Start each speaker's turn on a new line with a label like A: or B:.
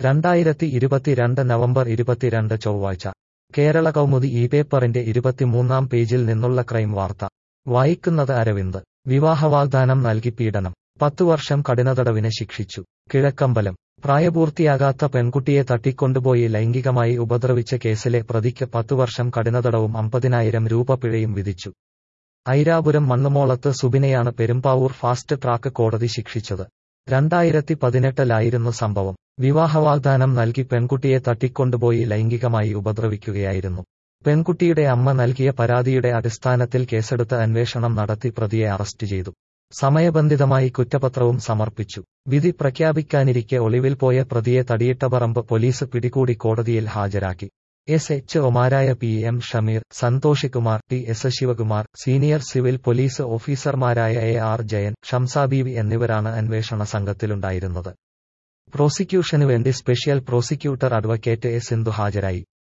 A: രണ്ടായിരത്തി ഇരുപത്തിരണ്ട് നവംബർ ഇരുപത്തിരണ്ട് ചൊവ്വാഴ്ച കേരള കൗമുദി ഈ പേപ്പറിന്റെ ഇരുപത്തിമൂന്നാം പേജിൽ നിന്നുള്ള ക്രൈം വാർത്ത വായിക്കുന്നത് അരവിന്ദ് വിവാഹവാഗ്ദാനം നൽകി പീഡനം പത്തു വർഷം കഠിനതടവിന് ശിക്ഷിച്ചു കിഴക്കമ്പലം പ്രായപൂർത്തിയാകാത്ത പെൺകുട്ടിയെ തട്ടിക്കൊണ്ടുപോയി ലൈംഗികമായി ഉപദ്രവിച്ച കേസിലെ പ്രതിക്ക് പത്തുവർഷം കഠിനതടവും അമ്പതിനായിരം രൂപ പിഴയും വിധിച്ചു ഐരാപുരം മണ്ണുമോളത്ത് സുബിനെയാണ് പെരുമ്പാവൂർ ഫാസ്റ്റ് ട്രാക്ക് കോടതി ശിക്ഷിച്ചത് രണ്ടായിരത്തി പതിനെട്ടിലായിരുന്നു സംഭവം വിവാഹവാഗ്ദാനം നൽകി പെൺകുട്ടിയെ തട്ടിക്കൊണ്ടുപോയി ലൈംഗികമായി ഉപദ്രവിക്കുകയായിരുന്നു പെൺകുട്ടിയുടെ അമ്മ നൽകിയ പരാതിയുടെ അടിസ്ഥാനത്തിൽ കേസെടുത്ത് അന്വേഷണം നടത്തി പ്രതിയെ അറസ്റ്റ് ചെയ്തു സമയബന്ധിതമായി കുറ്റപത്രവും സമർപ്പിച്ചു വിധി പ്രഖ്യാപിക്കാനിരിക്കെ ഒളിവിൽ പോയ പ്രതിയെ തടിയിട്ടപറമ്പ് പോലീസ് പിടികൂടി കോടതിയിൽ ഹാജരാക്കി എസ് എച്ച് ഒമാരായ P M Shameer Santhosh Kumar T S Sivakumar senior civil police ഓഫീസർമാരായ എ ആർ ജയൻ ഷംസാബീവി എന്നിവരാണ് അന്വേഷണ സംഘത്തിലുണ്ടായിരുന്നത് പ്രോസിക്യൂഷനു വേണ്ടി special prosecutor advocate A Sindhu ഹാജരായി